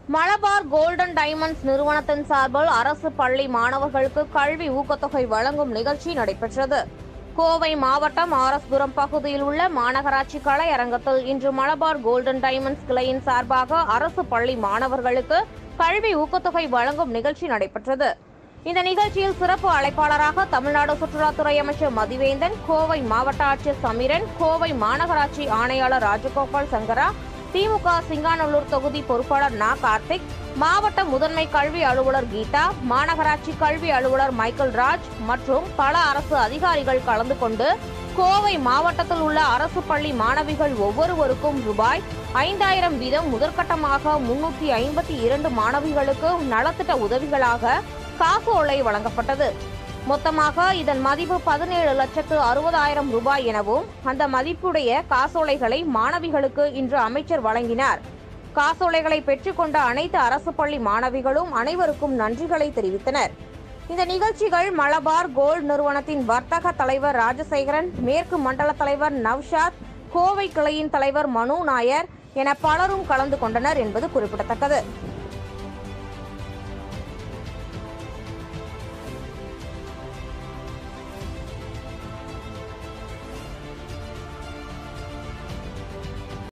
Malabar golden diamonds நிறுவனத்தின் சார்பில் அரசு பள்ளி மாணவர்களுக்கு கல்வி ஊக்கத்தொகை வழங்கும் நிகழ்ச்சி நடைபெற்றது கோவை மாவட்டம் ஆரஸ்புரம் பகுதியில் உள்ள மாநகராட்சி கலையரங்கத்தில் இன்று மலபார் கோல்டன் டைமண்ட்ஸ் கிளையின் சார்பாக அரசு பள்ளி மாணவர்களுக்கு கல்வி ஊக்கத்தொகை வழங்கும் நிகழ்ச்சி நடைபெற்றது இந்த நிகழ்ச்சியில் சிறப்பு அழைப்பாளராக தமிழ்நாடு சுற்றுலாத்துறை அமைச்சர் மதிவேந்தன் கோவை மாவட்ட ஆட்சியர் சமீரன் கோவை மாநகராட்சி ஆணையாளர் ராஜகோபால் சங்கரா திமுக சிங்காநல்லூர் தொகுதி பொறுப்பாளர் நா கார்த்திக் மாவட்ட முதன்மை கல்வி அலுவலர் கீதா மாநகராட்சி கல்வி அலுவலர் மைக்கேல் ராஜ் மற்றும் பல அரசு அதிகாரிகள் கலந்து கொண்டு கோவை மாவட்டத்தில் உள்ள அரசு பள்ளி மாணவிகள் ஒவ்வொருவருக்கும் ரூபாய் ஐந்தாயிரம் வீதம் முதற்கட்டமாக முன்னூற்றி ஐம்பத்தி இரண்டு மாணவிகளுக்கு நலத்திட்ட உதவிகளாக காசு ஓலை வழங்கப்பட்டது மொத்தமாக இதன் மதிப்பு பதினேழு லட்சத்து அறுபதாயிரம் ரூபாய் எனவும் அந்த மதிப்புடைய காசோலைகளை மாணவிகளுக்கு இன்று அமைச்சர் வழங்கினார் காசோலைகளை பெற்றுக்கொண்ட அனைத்து அரசு பள்ளி மாணவிகளும் அனைவருக்கும் நன்றிகளை தெரிவித்தனர் இந்த நிகழ்ச்சிகள் மலபார் கோல்ட் நிறுவனத்தின் வர்த்தக தலைவர் ராஜசேகரன் மேற்கு மண்டல தலைவர் நவ்ஷாத் கோவை கிளையின் தலைவர் மனு நாயர் என பலரும் கலந்து கொண்டனர் என்பது குறிப்பிடத்தக்கது